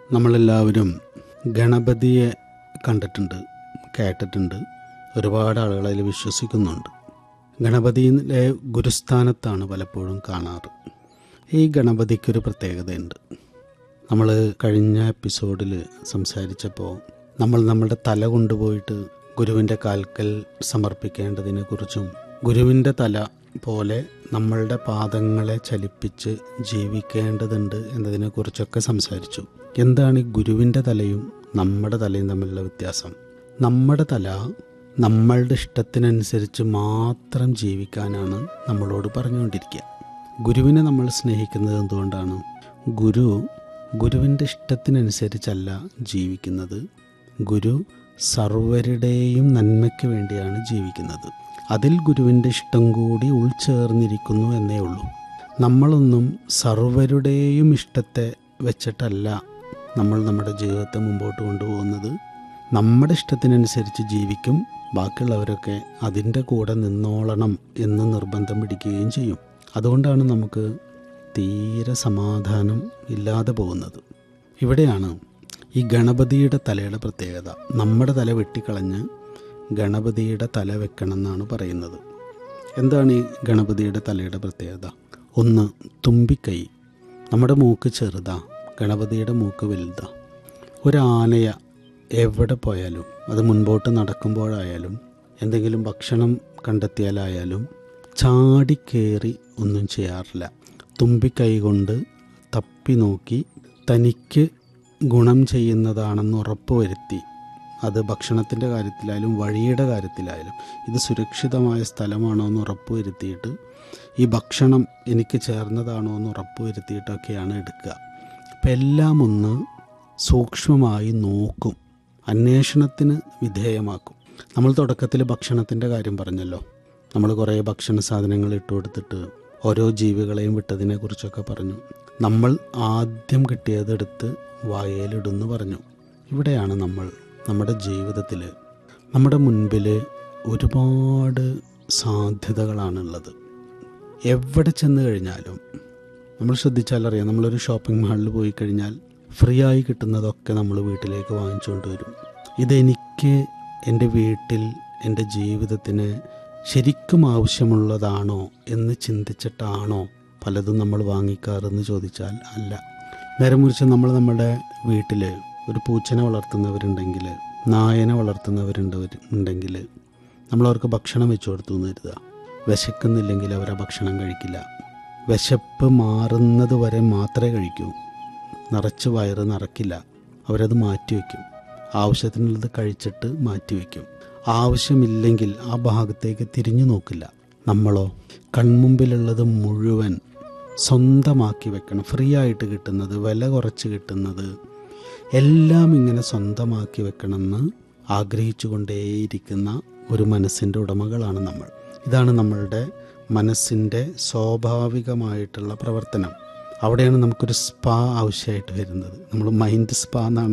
നമ്മളെല്ലാവരും ഗണപതിയെ കണ്ടിട്ടുണ്ട് കേട്ടിട്ടുണ്ട് ഒരുപാട് ആളുകൾ അതിൽ വിശ്വസിക്കുന്നുണ്ട് ഗണപതിയിലെ ഗുരുസ്ഥാനത്താണ് പലപ്പോഴും കാണാറ് ഈ ഗണപതിക്കൊരു പ്രത്യേകതയുണ്ട് നമ്മൾ കഴിഞ്ഞ എപ്പിസോഡിൽ സംസാരിച്ചപ്പോൾ നമ്മൾ നമ്മുടെ തല കൊണ്ടുപോയിട്ട് ഗുരുവിൻ്റെ കാൽക്കൽ സമർപ്പിക്കേണ്ടതിനെക്കുറിച്ചും ഗുരുവിൻ്റെ തല പോലെ നമ്മളുടെ പാദങ്ങളെ ചലിപ്പിച്ച് ജീവിക്കേണ്ടതുണ്ട് എന്നതിനെക്കുറിച്ചൊക്കെ സംസാരിച്ചു എന്താണ് ഈ ഗുരുവിൻ്റെ തലയും നമ്മുടെ തലയും തമ്മിലുള്ള വ്യത്യാസം നമ്മുടെ തല നമ്മളുടെ ഇഷ്ടത്തിനനുസരിച്ച് മാത്രം ജീവിക്കാനാണ് നമ്മളോട് പറഞ്ഞുകൊണ്ടിരിക്കുക ഗുരുവിനെ നമ്മൾ സ്നേഹിക്കുന്നത് എന്തുകൊണ്ടാണ് ഗുരു ഗുരുവിൻ്റെ ഇഷ്ടത്തിനനുസരിച്ചല്ല ജീവിക്കുന്നത് ഗുരു സർവരുടെയും നന്മയ്ക്ക് വേണ്ടിയാണ് ജീവിക്കുന്നത് അതിൽ ഗുരുവിൻ്റെ ഇഷ്ടം കൂടി ഉൾച്ചേർന്നിരിക്കുന്നു എന്നേ ഉള്ളൂ നമ്മളൊന്നും സർവരുടെയും ഇഷ്ടത്തെ വെച്ചിട്ടല്ല നമ്മൾ നമ്മുടെ ജീവിതത്തെ മുമ്പോട്ട് കൊണ്ടുപോകുന്നത് നമ്മുടെ ഇഷ്ടത്തിനനുസരിച്ച് ജീവിക്കും ബാക്കിയുള്ളവരൊക്കെ അതിൻ്റെ കൂടെ നിന്നോളണം എന്ന് നിർബന്ധം പിടിക്കുകയും ചെയ്യും അതുകൊണ്ടാണ് നമുക്ക് തീരെ സമാധാനം ഇല്ലാതെ പോകുന്നത് ഇവിടെയാണ് ഈ ഗണപതിയുടെ തലയുടെ പ്രത്യേകത നമ്മുടെ തല വെട്ടിക്കളഞ്ഞ് ഗണപതിയുടെ തല വെക്കണം എന്നാണ് പറയുന്നത് എന്താണ് ഈ ഗണപതിയുടെ തലയുടെ പ്രത്യേകത ഒന്ന് തുമ്പിക്കൈ നമ്മുടെ മൂക്ക് ചെറുതാ ഗണപതിയുടെ മൂക്ക് വലുതാ ഒരാനയ എവിടെ പോയാലും അത് മുൻപോട്ട് നടക്കുമ്പോഴായാലും എന്തെങ്കിലും ഭക്ഷണം കണ്ടെത്തിയാലായാലും ചാടിക്കേറി ഒന്നും ചെയ്യാറില്ല തുമ്പിക്കൈ കൊണ്ട് തപ്പി നോക്കി തനിക്ക് ഗുണം ചെയ്യുന്നതാണെന്ന് ഉറപ്പുവരുത്തി അത് ഭക്ഷണത്തിൻ്റെ കാര്യത്തിലായാലും വഴിയുടെ കാര്യത്തിലായാലും ഇത് സുരക്ഷിതമായ സ്ഥലമാണോ എന്ന് ഉറപ്പുവരുത്തിയിട്ട് ഈ ഭക്ഷണം എനിക്ക് ചേർന്നതാണോ എന്ന് ഉറപ്പുവരുത്തിയിട്ടൊക്കെയാണ് എടുക്കുക അപ്പം എല്ലാം ഒന്ന് സൂക്ഷ്മമായി നോക്കും അന്വേഷണത്തിന് വിധേയമാക്കും നമ്മൾ തുടക്കത്തിൽ ഭക്ഷണത്തിൻ്റെ കാര്യം പറഞ്ഞല്ലോ നമ്മൾ കുറേ ഭക്ഷണ സാധനങ്ങൾ ഇട്ട് കൊടുത്തിട്ട് ഓരോ ജീവികളെയും വിട്ടതിനെ കുറിച്ചൊക്കെ പറഞ്ഞു നമ്മൾ ആദ്യം കിട്ടിയതെടുത്ത് വായയിലിടുന്നു പറഞ്ഞു ഇവിടെയാണ് നമ്മൾ നമ്മുടെ ജീവിതത്തിൽ നമ്മുടെ മുൻപിൽ ഒരുപാട് സാധ്യതകളാണുള്ളത് എവിടെ ചെന്ന് കഴിഞ്ഞാലും നമ്മൾ ശ്രദ്ധിച്ചാലറിയാം നമ്മളൊരു ഷോപ്പിംഗ് മാളിൽ പോയി കഴിഞ്ഞാൽ ഫ്രീ ആയി കിട്ടുന്നതൊക്കെ നമ്മൾ വീട്ടിലേക്ക് വാങ്ങിച്ചുകൊണ്ട് വരും ഇതെനിക്ക് എൻ്റെ വീട്ടിൽ എൻ്റെ ജീവിതത്തിന് ശരിക്കും ആവശ്യമുള്ളതാണോ എന്ന് ചിന്തിച്ചിട്ടാണോ പലതും നമ്മൾ വാങ്ങിക്കാറെന്ന് ചോദിച്ചാൽ അല്ല നേരെ മുറിച്ച് നമ്മൾ നമ്മുടെ വീട്ടിൽ ഒരു പൂച്ചനെ വളർത്തുന്നവരുണ്ടെങ്കിൽ നായനെ വളർത്തുന്നവരുണ്ട് ഉണ്ടെങ്കിൽ നമ്മളവർക്ക് ഭക്ഷണം വെച്ച് കൊടുത്തു എന്ന് കരുതുക വിശക്കുന്നില്ലെങ്കിൽ അവർ ആ ഭക്ഷണം കഴിക്കില്ല വിശപ്പ് മാറുന്നത് വരെ മാത്രമേ കഴിക്കൂ നിറച്ച് വയറ് നിറക്കില്ല അവരത് മാറ്റിവെക്കും ആവശ്യത്തിനുള്ളത് കഴിച്ചിട്ട് മാറ്റിവെക്കും ആവശ്യമില്ലെങ്കിൽ ആ ഭാഗത്തേക്ക് തിരിഞ്ഞു നോക്കില്ല നമ്മളോ കൺമുമ്പിലുള്ളത് മുഴുവൻ സ്വന്തമാക്കി വെക്കണം ഫ്രീ ആയിട്ട് കിട്ടുന്നത് വില കുറച്ച് കിട്ടുന്നത് എല്ലാം ഇങ്ങനെ സ്വന്തമാക്കി വെക്കണമെന്ന് ആഗ്രഹിച്ചു കൊണ്ടേയിരിക്കുന്ന ഒരു മനസ്സിൻ്റെ ഉടമകളാണ് നമ്മൾ ഇതാണ് നമ്മളുടെ മനസ്സിൻ്റെ സ്വാഭാവികമായിട്ടുള്ള പ്രവർത്തനം അവിടെയാണ് നമുക്കൊരു സ്പാ ആവശ്യമായിട്ട് വരുന്നത് നമ്മൾ മൈൻഡ് സ്പാ എന്നാണ്